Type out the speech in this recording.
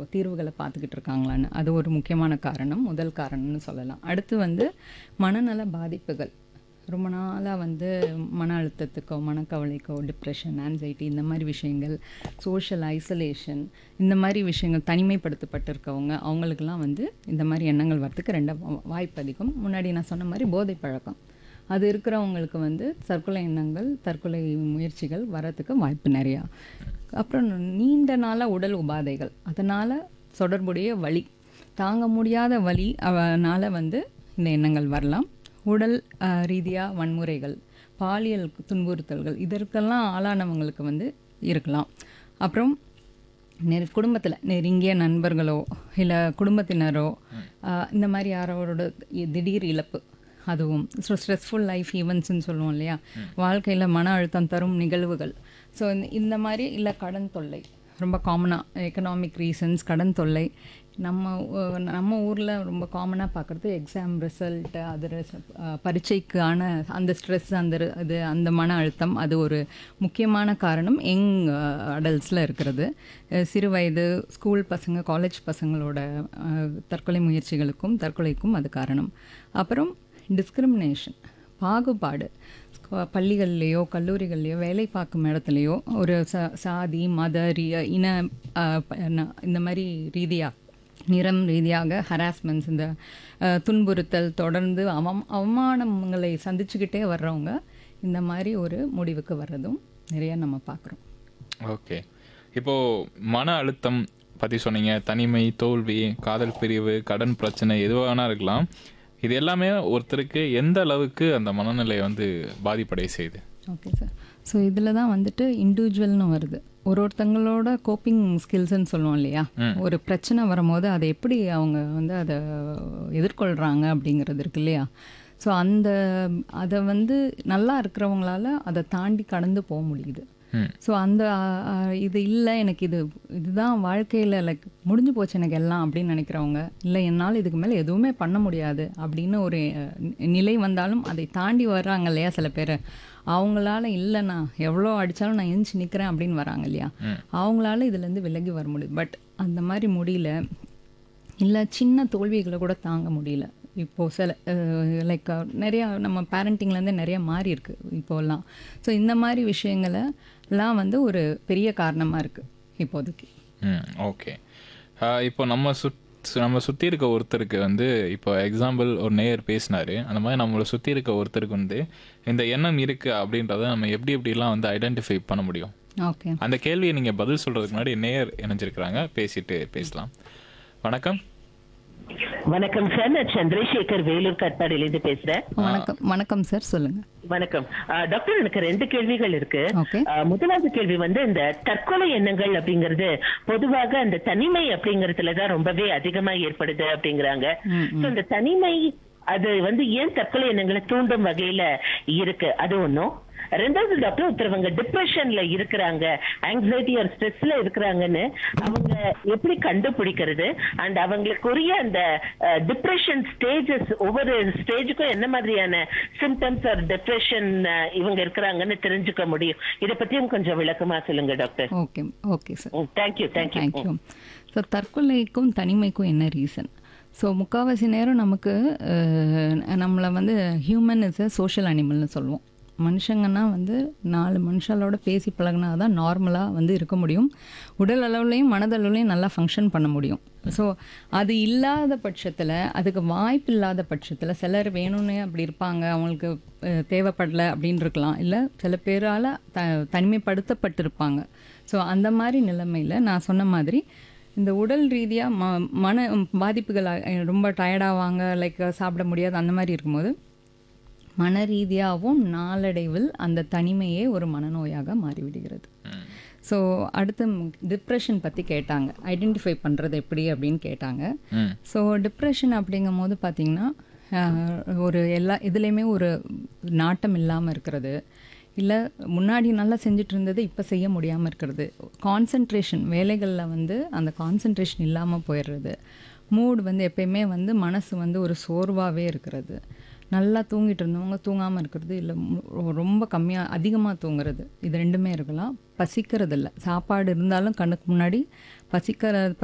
தீர்வுகளை பார்த்துக்கிட்டு இருக்காங்களான்னு அது ஒரு முக்கியமான காரணம் முதல் காரணம்னு சொல்லலாம் அடுத்து வந்து மனநல பாதிப்புகள் ரொம்ப நாளாக வந்து மன அழுத்தத்துக்கோ மனக்கவலைக்கோ டிப்ரெஷன் ஆன்சைட்டி இந்த மாதிரி விஷயங்கள் சோஷியல் ஐசோலேஷன் இந்த மாதிரி விஷயங்கள் தனிமைப்படுத்தப்பட்டிருக்கவங்க அவங்களுக்கெல்லாம் வந்து இந்த மாதிரி எண்ணங்கள் வரத்துக்கு ரெண்ட வாய்ப்பு அதிகம் முன்னாடி நான் சொன்ன மாதிரி போதை பழக்கம் அது இருக்கிறவங்களுக்கு வந்து தற்கொலை எண்ணங்கள் தற்கொலை முயற்சிகள் வரத்துக்கு வாய்ப்பு நிறையா அப்புறம் நீண்ட நாள உடல் உபாதைகள் அதனால் தொடர்புடைய வலி தாங்க முடியாத வலி அதனால் வந்து இந்த எண்ணங்கள் வரலாம் உடல் ரீதியாக வன்முறைகள் பாலியல் துன்புறுத்தல்கள் இதற்கெல்லாம் ஆளானவங்களுக்கு வந்து இருக்கலாம் அப்புறம் நெரு குடும்பத்தில் நெருங்கிய நண்பர்களோ இல்லை குடும்பத்தினரோ ஆஹ் இந்த மாதிரி யாரோட திடீர் இழப்பு அதுவும் ஸோ ஸ்ட்ரெஸ்ஃபுல் லைஃப் ஈவெண்ட்ஸ்னு சொல்லுவோம் இல்லையா வாழ்க்கையில் மன அழுத்தம் தரும் நிகழ்வுகள் ஸோ இந்த மாதிரி இல்லை கடன் தொல்லை ரொம்ப காமனாக எக்கனாமிக் ரீசன்ஸ் கடன் தொல்லை நம்ம ஊ- நம்ம ஊரில் ரொம்ப காமனாக பார்க்குறது எக்ஸாம் ரிசல்ட்டு அது res- அஹ் பரீட்சைக்கான அந்த ஸ்ட்ரெஸ் அந்த ரு- அது அந்த மன அழுத்தம் அது ஒரு முக்கியமான காரணம் யங் அடல்ட்ஸில் இருக்கிறது அஹ் சிறு வயது ஸ்கூல் பசங்க காலேஜ் பசங்களோட அஹ், தற்கொலை முயற்சிகளுக்கும் தற்கொலைக்கும் அது காரணம் அப்புறம் டிஸ்கிரிமினேஷன் பாகுபாடு ஸ்கூ- பள்ளிகள்லேயோ கல்லூரிகள்லேயோ வேலை பார்க்கும் இடத்துலையோ ஒரு ச சாதி மத ரீ இன அஹ், ப- ந- இந்த மாதிரி ரீதியாக நிறம் ரீதியாக ஹராஸ்மெண்ட்ஸ் இந்த அஹ், துன்புறுத்தல் தொடர்ந்து அவம் அவமானங்களை சந்திச்சுக்கிட்டே வர்றவங்க இந்த மாதிரி ஒரு முடிவுக்கு வர்றதும் நிறைய நம்ம பார்க்குறோம் ஓகே இப்போ மன அழுத்தம் பற்றி சொன்னீங்க தனிமை தோல்வி காதல் பிரிவு கடன் பிரச்சனை எதுவாக வேணா இருக்கலாம் இது எல்லாமே ஒருத்தருக்கு எந்த அளவுக்கு அந்த மனநிலையை வந்து பாதிப்படைய செய்யுது ஓகே சார் ஸோ இதில் தான் வந்துட்டு இண்டிவிஜுவல்னு வருது ஒரு ஒருத்தங்களோட கோப்பிங் ஸ்கில்ஸ்ன்னு சொல்லுவோம் இல்லையா ஒரு பிரச்சனை வரும்போது அதை எப்படி அவங்க வந்து அதை எதிர்கொள்கிறாங்க அப்படிங்கிறது இருக்கு இல்லையா ஸோ அந்த அதை வந்து நல்லா இருக்கிறவங்களால அதை தாண்டி கடந்து போக முடியுது ம் ஸோ அந்த அஹ், அஹ், இது இல்லை எனக்கு இது இதுதான் வாழ்க்கையில் லைக் முடிஞ்சு போச்சு எனக்கு எல்லாம் அப்படின்னு நினைக்கிறவங்க இல்லை என்னால் இதுக்கு மேலே எதுவுமே பண்ண முடியாது அப்படின்னு ஒரு அஹ், நி- நிலை வந்தாலும் அதை தாண்டி வர்றாங்க இல்லையா சில பேர் அவங்களால இல்லை நான் எவ்வளோ அடித்தாலும் நான் எந்திச்சு நிற்கிறேன் அப்படின்னு வராங்க இல்லையா அவங்களால இதுலேருந்து விலகி வர முடியும் பட் அந்த மாதிரி முடியல இல்லை சின்ன தோல்விகளை கூட தாங்க முடியல இப்போது சில லைக் நிறையா நம்ம பேரண்டிங்லேருந்து நிறைய மாறி இருக்கு இப்போல்லாம் ஸோ இந்த மாதிரி விஷயங்களை எல்லாம் வந்து ஒரு பெரிய காரணமாக இருக்குது இப்போதைக்கு ம் ஓகே இப்போ நம்ம சுத் நம்ம சுற்றி இருக்க ஒருத்தருக்கு வந்து இப்போ எக்ஸாம்பிள் ஒரு நேயர் பேசினாரு அந்த மாதிரி நம்மளை சுற்றி இருக்க ஒருத்தருக்கு வந்து இந்த எண்ணம் இருக்கு அப்படின்றத நம்ம எப்படி எப்படிலாம் வந்து ஐடென்டிஃபை பண்ண முடியும் ஓகே அந்த கேள்வியை நீங்கள் பதில் சொல்கிறதுக்கு முன்னாடி நேயர் இணைஞ்சிருக்கிறாங்க பேசிட்டு பேசலாம் வணக்கம் வணக்கம் சார் நான் சந்திரசேகர் வேலூர் கட்பாடியிலேருந்து பேசுறேன் வணக்கம் வணக்கம் சார் சொல்லுங்கள் வணக்கம் ஆ, டாக்டர் எனக்கு ரெண்டு கேள்விகள் இருக்கு ஓகே ஆ, முதலாவது கேள்வி வந்து இந்த தற்கொலை எண்ணங்கள் அப்படிங்கிறது பொதுவாக அந்த தனிமை அப்படிங்கறதுலதான் ரொம்பவே அதிகமா ஏற்படுது அப்படிங்கிறாங்க ம், So, இந்த தனிமை அது வந்து ஏன் தற்கொலை எண்ணங்களை தூண்டும் வகையில இருக்கு அது ஒண்ணும் ரெண்டாவது டாக்டர் ஒருத்தரவங்க டிப்ரெஷன்ல இருக்கிறாங்க ஆங்ஸைட்டி ஒரு ஸ்ட்ரெஸ்ல இருக்கிறாங்கன்னு அவங்க எப்படி கண்டுபிடிக்கிறது அண்ட் அவங்களுக்குரிய அந்த டிப்ரெஷன் ஸ்டேஜஸ் ஒவ்வொரு ஸ்டேஜுக்கும் என்ன மாதிரியான சிம்டம்ஸ் ஆர் டிப்ரெஷன் இவங்க இருக்கிறாங்கன்னு தெரிஞ்சுக்க முடியும் இத பத்தியும் கொஞ்சம் விளக்கமா சொல்லுங்க doctor okay okay sir thank you thank you thank you so தற்கொலைக்கும் தனிமைக்கும் என்ன ரீசன் ஸோ முக்கால்வாசி நேரம் நமக்கு அஹ், நம்மளை வந்து ஹியூமன் இஸ் அ சோஷியல் அனிமல்னு சொல்லுவோம் மனுஷங்கன்னா வந்து நாலு மனுஷங்களோட பேசி பழகினா தான் நார்மலாக வந்து இருக்க முடியும் உடல் அளவுலையும் மனதளவுலையும் நல்லா ஃபங்க்ஷன் பண்ண முடியும் ஸோ அது இல்லாத பட்சத்தில் அதுக்கு வாய்ப்பு இல்லாத பட்சத்தில் சிலர் வேணும்னே அப்படி இருப்பாங்க அவங்களுக்கு அஹ், தேவைப்படல அப்படின்னு இருக்கலாம் இல்லை சில பேரால் த தனிமைப்படுத்தப்பட்டிருப்பாங்க ஸோ அந்த மாதிரி நிலைமையில் நான் சொன்ன மாதிரி இந்த உடல் ரீதியாக ம மன பாதிப்புகள் அஹ், ரொம்ப டயர்டாவாங்க லைக் சாப்பிட முடியாது அந்த மாதிரி இருக்கும்போது மன ரீதியாகவும் நாளடைவில் அந்த தனிமையே ஒரு மனநோயாக மாறிவிடுகிறது ஸோ அடுத்து டிப்ரெஷன் பற்றி கேட்டாங்க ஐடென்டிஃபை பண்ணுறது எப்படி அப்படின்னு கேட்டாங்க ம் ஸோ டிப்ரெஷன் அப்படிங்கும் போது பார்த்திங்கன்னா ஆஹ், ஒரு எல்லா இதுலேயுமே ஒரு நாட்டம் இல்லாமல் இருக்கிறது இல்லை முன்னாடி நல்லா செஞ்சுட்டு இருந்தது இப்போ செய்ய முடியாமல் இருக்கிறது கான்சன்ட்ரேஷன் வேலைகளில் வந்து அந்த கான்சன்ட்ரேஷன் இல்லாமல் போயிடுறது மூட் வந்து எப்பயுமே வந்து மனசு வந்து ஒரு சோர்வாகவே இருக்கிறது நல்லா தூங்கிட்டு இருந்தவங்க தூங்காமல் இருக்கிறது இல்லை ரொம்ப கம்மியாக அதிகமாக தூங்குறது இது ரெண்டுமே இருக்கலாம் பசிக்கிறது இல்லை சாப்பாடு இருந்தாலும் கண்ணுக்கு முன்னாடி பசிக்கிற